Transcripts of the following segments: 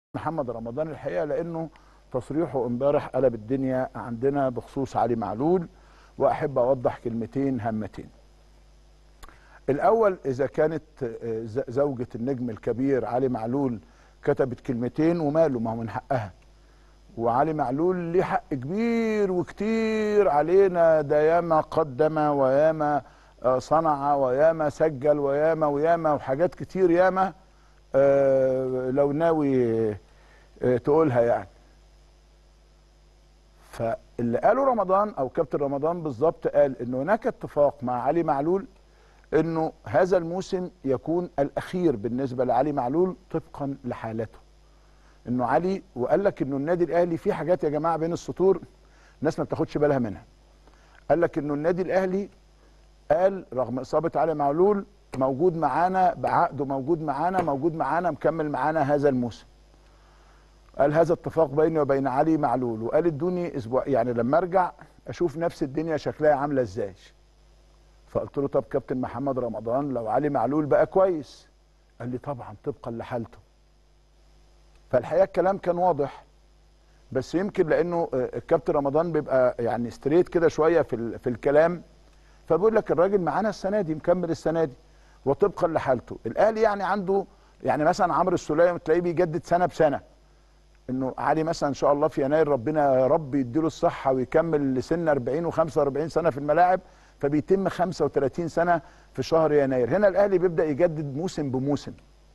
محمد رمضان الحقيقه لانه تصريحه امبارح قلب الدنيا عندنا بخصوص علي معلول واحب اوضح كلمتين هامتين. الاول اذا كانت آه، ز- زوجة النجم الكبير علي معلول كتبت كلمتين وماله ما هو من حقها. وعلي معلول ليه حق كبير وكتير علينا ده ياما قدم وياما آه، صنع وياما سجل وياما وياما وحاجات كتير ياما آه، لو ناوي آه، تقولها يعني فاللي قاله رمضان او كابتن رمضان بالظبط قال ان هناك اتفاق مع علي معلول انه هذا الموسم يكون الاخير بالنسبه لعلي معلول طبقا لحالته انه علي وقال لك انه النادي الاهلي في حاجات يا جماعه بين السطور الناس ما بتاخدش بالها منها قال لك انه النادي الاهلي قال رغم اصابه علي معلول موجود معانا بعقده موجود معانا موجود معانا مكمل معانا هذا الموسم قال هذا اتفاق بيني وبين علي معلول وقال ادوني اسبوع يعني لما ارجع اشوف نفس الدنيا شكلها عامله ازاي فقلت له طب كابتن محمد رمضان لو علي معلول بقى كويس قال لي طبعا طبقا لحالته فالحقيقه الكلام كان واضح بس يمكن لانه آه، الكابتن رمضان بيبقى يعني ستريت كده شويه في ال- في الكلام فبقول لك الراجل معانا السنه دي مكمل السنه دي وطبقا لحالته الاهلي يعني عنده يعني مثلا عمرو السوليه تلاقيه بيجدد سنه بسنه انه علي مثلا ان شاء الله في يناير ربنا يا رب يديله الصحه ويكمل لسن 40 و45 سنه في الملاعب فبيتم 35 سنه في شهر يناير هنا الاهلي بيبدا يجدد موسم بموسم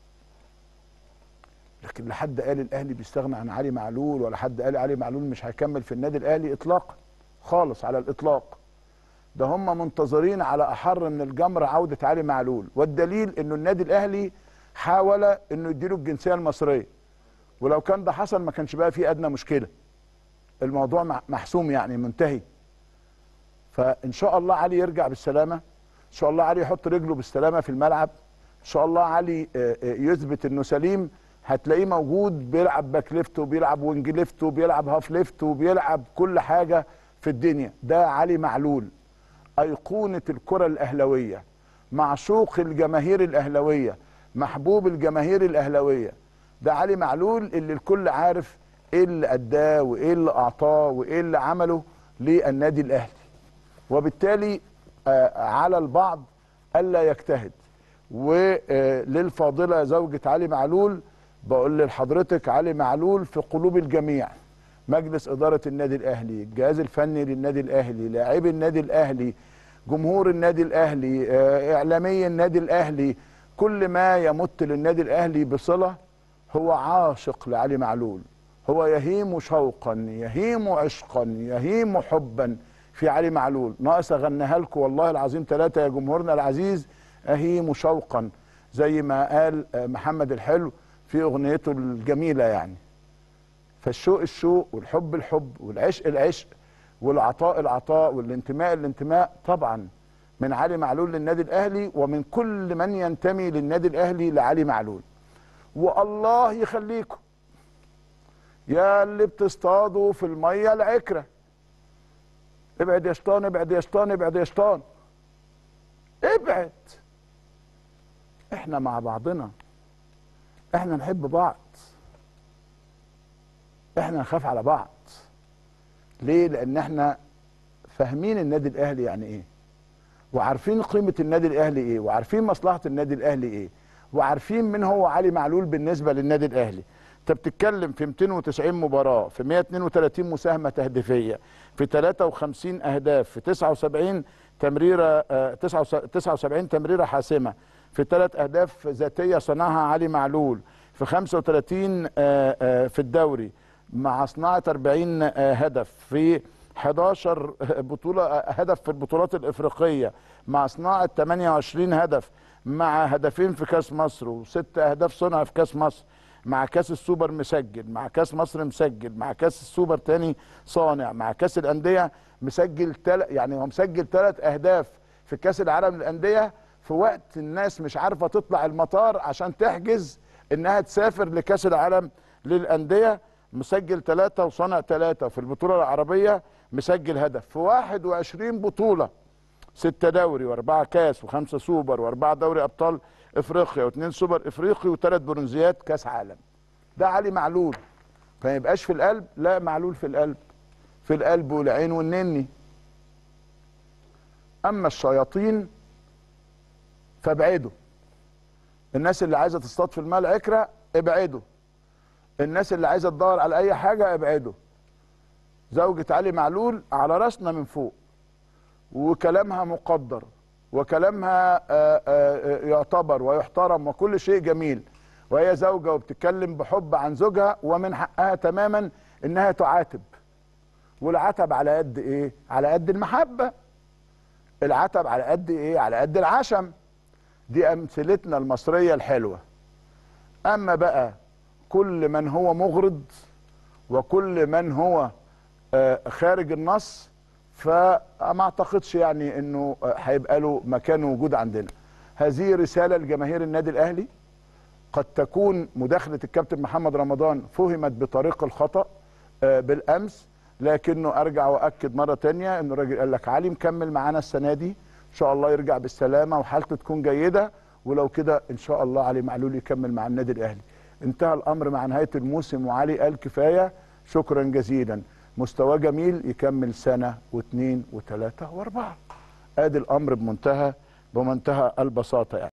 لكن لا حد قال الاهلي بيستغنى عن علي معلول ولا حد قال علي معلول مش هيكمل في النادي الاهلي اطلاقا خالص على الاطلاق ده هم منتظرين على احر من الجمر عوده علي معلول والدليل انه النادي الاهلي حاول انه يديله الجنسيه المصريه ولو كان ده حصل ما كانش بقى فيه ادنى مشكله الموضوع مع- محسوم يعني منتهي فان شاء الله علي يرجع بالسلامه ان شاء الله علي يحط رجله بالسلامه في الملعب ان شاء الله علي آه، آه، يثبت انه سليم هتلاقيه موجود بيلعب باك ليفت وبيلعب وينج ليفت وبيلعب هاف ليفت وبيلعب كل حاجه في الدنيا ده علي معلول ايقونه الكره الاهلاويه معشوق الجماهير الاهلاويه محبوب الجماهير الاهلاويه ده علي معلول اللي الكل عارف ايه اللي اداه وايه اللي اعطاه وايه اللي عمله للنادي الاهلي وبالتالي آه، على البعض الا يجتهد وللفاضله زوجة علي معلول بقول لحضرتك علي معلول في قلوب الجميع مجلس إدارة النادي الأهلي الجهاز الفني للنادي الأهلي لاعبي النادي الأهلي جمهور النادي الأهلي آه، إعلامي النادي الأهلي كل ما يمت للنادي الأهلي بصلة هو عاشق لعلي معلول هو يهيم شوقا يهيم عشقا يهيم حبا في علي معلول ناقص اغنيها لكم والله العظيم ثلاثه يا جمهورنا العزيز اهيم شوقا زي ما قال آه، محمد الحلو في اغنيته الجميله يعني فالشوق الشوق والحب الحب والعشق العشق والعطاء العطاء والانتماء الانتماء طبعا من علي معلول للنادي الاهلي ومن كل من ينتمي للنادي الاهلي لعلي معلول والله يخليكم يا اللي بتصطادوا في الميه العكره ابعد يا شيطان ابعد يا شيطان ابعد يا شيطان ابعد احنا مع بعضنا احنا نحب بعض احنا نخاف على بعض ليه لان احنا فاهمين النادي الاهلي يعني ايه وعارفين قيمه النادي الاهلي ايه وعارفين مصلحه النادي الاهلي ايه وعارفين من هو علي معلول بالنسبه للنادي الاهلي انت بتتكلم في 290 مباراه في 132 مساهمه تهديفيه في 53 اهداف في 79 تمريره آه، 79 تمريره حاسمه في ثلاث اهداف ذاتيه صنعها علي معلول في 35 آه، آه، في الدوري مع صناعه 40 آه، هدف في 11 بطوله آه، هدف في البطولات الافريقيه مع صناعه 28 هدف مع هدفين في كاس مصر وست اهداف صنع في كاس مصر مع كاس السوبر مسجل مع كاس مصر مسجل مع كاس السوبر تاني صانع مع كاس الانديه مسجل تل... يعني هو مسجل ثلاث اهداف في كاس العالم للانديه في وقت الناس مش عارفه تطلع المطار عشان تحجز انها تسافر لكاس العالم للانديه مسجل ثلاثه وصنع ثلاثه في البطوله العربيه مسجل هدف في 21 بطوله ستة دوري واربعة كاس وخمسة سوبر واربعة دوري ابطال افريقيا واثنين سوبر افريقي وثلاث برونزيات كاس عالم ده علي معلول فما يبقاش في القلب لا معلول في القلب في القلب والعين والنني اما الشياطين فابعدوا الناس اللي عايزه تصطاد في الماء العكره ابعدوا الناس اللي عايزه تدور على اي حاجه ابعدوا زوجة علي معلول على راسنا من فوق وكلامها مقدر وكلامها آه، آه، يعتبر ويحترم وكل شيء جميل وهي زوجة وبتتكلم بحب عن زوجها ومن حقها تماما انها تعاتب والعتب على قد ايه على قد المحبة العتب على قد ايه على قد العشم دي امثلتنا المصرية الحلوة اما بقى كل من هو مغرض وكل من هو آه، خارج النص فما اعتقدش يعني انه آه، هيبقى له مكان وجود عندنا هذه رسالة لجماهير النادي الاهلي قد تكون مداخلة الكابتن محمد رمضان فهمت بطريق الخطأ آه، بالامس لكنه ارجع واكد مرة تانية انه الراجل قال لك علي مكمل معانا السنة دي ان شاء الله يرجع بالسلامة وحالته تكون جيدة ولو كده ان شاء الله علي معلول يكمل مع النادي الاهلي انتهى الامر مع نهاية الموسم وعلي قال كفاية شكرا جزيلا مستواه جميل يكمل سنة واثنين وثلاثة واربعة ادي الامر بمنتهى بمنتهى البساطة يعني